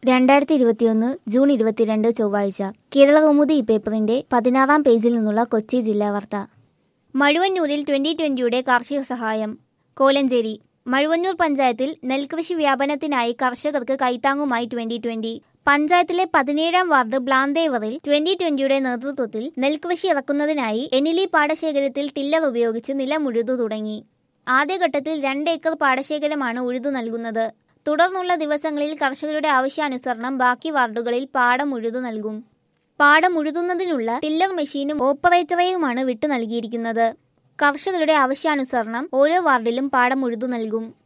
രണ്ടായിരത്തി ഇരുപത്തിയൊന്ന് ജൂൺ ഇരുപത്തിരണ്ട് ചൊവ്വാഴ്ച കേരളകൗമുദി ഈ പേപ്പറിന്റെ പതിനാറാം പേജിൽ നിന്നുള്ള കൊച്ചി ജില്ലാ വാർത്ത മഴുവന്നൂരിൽ ട്വന്റി ട്വന്റിയുടെ കാർഷിക സഹായം കോലഞ്ചേരി മഴുവന്നൂർ പഞ്ചായത്തിൽ നെൽകൃഷി വ്യാപനത്തിനായി കർഷകർക്ക് കൈത്താങ്ങുമായി ട്വന്റി ട്വന്റി പഞ്ചായത്തിലെ പതിനേഴാം വാർഡ് ബ്ലാന്തേവറിൽ ട്വന്റി ട്വന്റിയുടെ നേതൃത്വത്തിൽ നെൽകൃഷി ഇറക്കുന്നതിനായി എനിലി പാടശേഖരത്തിൽ ടില്ലർ ഉപയോഗിച്ച് നിലം ഉഴുതു തുടങ്ങി ആദ്യഘട്ടത്തിൽ രണ്ട് ഏക്കർ പാടശേഖരമാണ് ഉഴുതു നൽകുന്നത് തുടർന്നുള്ള ദിവസങ്ങളിൽ കർഷകരുടെ ആവശ്യാനുസരണം ബാക്കി വാർഡുകളിൽ പാടം ഉഴുതു നൽകും പാടം ഉഴുതുന്നതിനുള്ള ടില്ലർ മെഷീനും ഓപ്പറേറ്ററെയുമാണ് വിട്ടു നൽകിയിരിക്കുന്നത് കർഷകരുടെ ആവശ്യാനുസരണം ഓരോ വാർഡിലും പാടം ഉഴുതു നൽകും